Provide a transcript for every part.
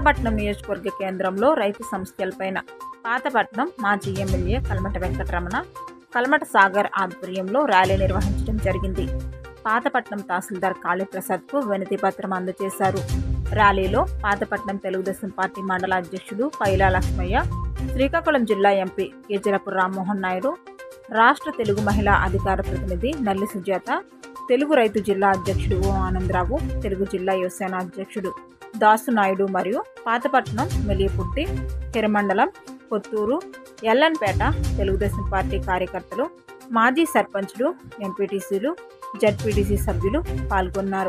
పాతపట్నం నియోజకవర్గ కేంద్రంలో రైతు సమస్యలపైన పాతపట్నం మాజీ ఎమ్మెల్యే కల్మట వెంకటరమణ కల్మట సాగర్ ఆధ్వర్యంలో ర్యాలీ నిర్వహించడం జరిగింది పాతపట్నం తహసీల్దార్ కాళీప్రసాద్కు వినతి పత్రం అందజేశారు ర్యాలీలో పాతపట్నం తెలుగుదేశం పార్టీ మండల అధ్యక్షుడు పైలా లక్ష్మయ్య శ్రీకాకుళం జిల్లా ఎంపీ కేజరపు రామ్మోహన్ నాయుడు రాష్ట్ర తెలుగు మహిళా అధికార ప్రతినిధి నల్లి సుజాత తెలుగు రైతు జిల్లా అధ్యక్షుడు ఓ ఆనందరావు తెలుగు జిల్లా యువసేన అధ్యక్షుడు దాసు నాయుడు మరియు పాతపట్నం మెలియపుట్టి హిరమండలం కొత్తూరు ఎల్లన్పేట తెలుగుదేశం పార్టీ కార్యకర్తలు మాజీ సర్పంచ్లు ఎంపీటీసీలు జడ్పీటీసీ సభ్యులు పాల్గొన్నారు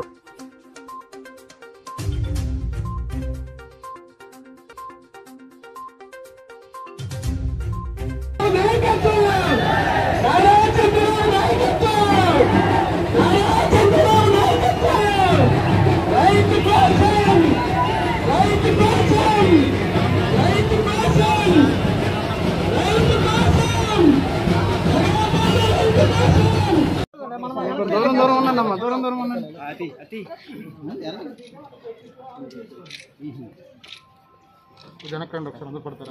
దూరం దూరం ఉండండి అమ్మా దూరం దూరం ఉండండి వెనక్కండి ఒకసారి అందరు పడతారా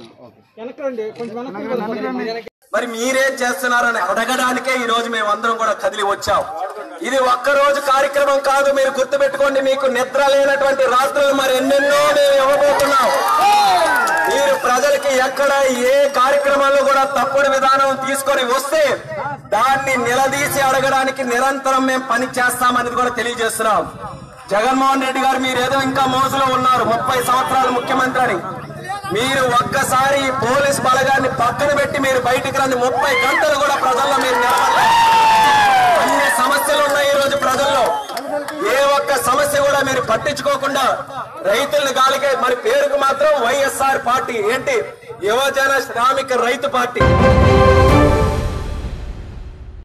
మరి మీరేం చేస్తున్నారని అడగడానికే ఈ రోజు మేము అందరం కూడా కదిలి వచ్చాం ఇది ఒక్క రోజు కార్యక్రమం కాదు మీరు గుర్తుపెట్టుకోండి మీకు నిద్ర లేనటువంటి రాత్రులు మరి ఎన్నెన్నో మేము ఇవ్వబోతున్నాం మీరు ప్రజలకి ఎక్కడ ఏ కార్యక్రమాల్లో కూడా తప్పుడు విధానం తీసుకొని వస్తే దాన్ని నిలదీసి అడగడానికి నిరంతరం మేము పని చేస్తామనేది కూడా తెలియజేస్తున్నాం జగన్మోహన్ రెడ్డి గారు మీరు ఏదో ఇంకా మోజులో ఉన్నారు ముప్పై సంవత్సరాలు ముఖ్యమంత్రి అని మీరు ఒక్కసారి ఈ పోలీస్ బలగాన్ని పక్కన పెట్టి మీరు బయటికి రండి ముప్పై గంటలు కూడా ప్రజల్లో మీరు నిలబడలేదు అన్ని సమస్యలు ఉన్నాయి ఈ రోజు ప్రజల్లో ఏ ఒక్క సమస్య కూడా మీరు పట్టించుకోకుండా రైతుల్ని గాలికే మరి పేరుకు మాత్రం వైఎస్ఆర్ పార్టీ ఏంటి యువజన శ్రామిక రైతు పార్టీ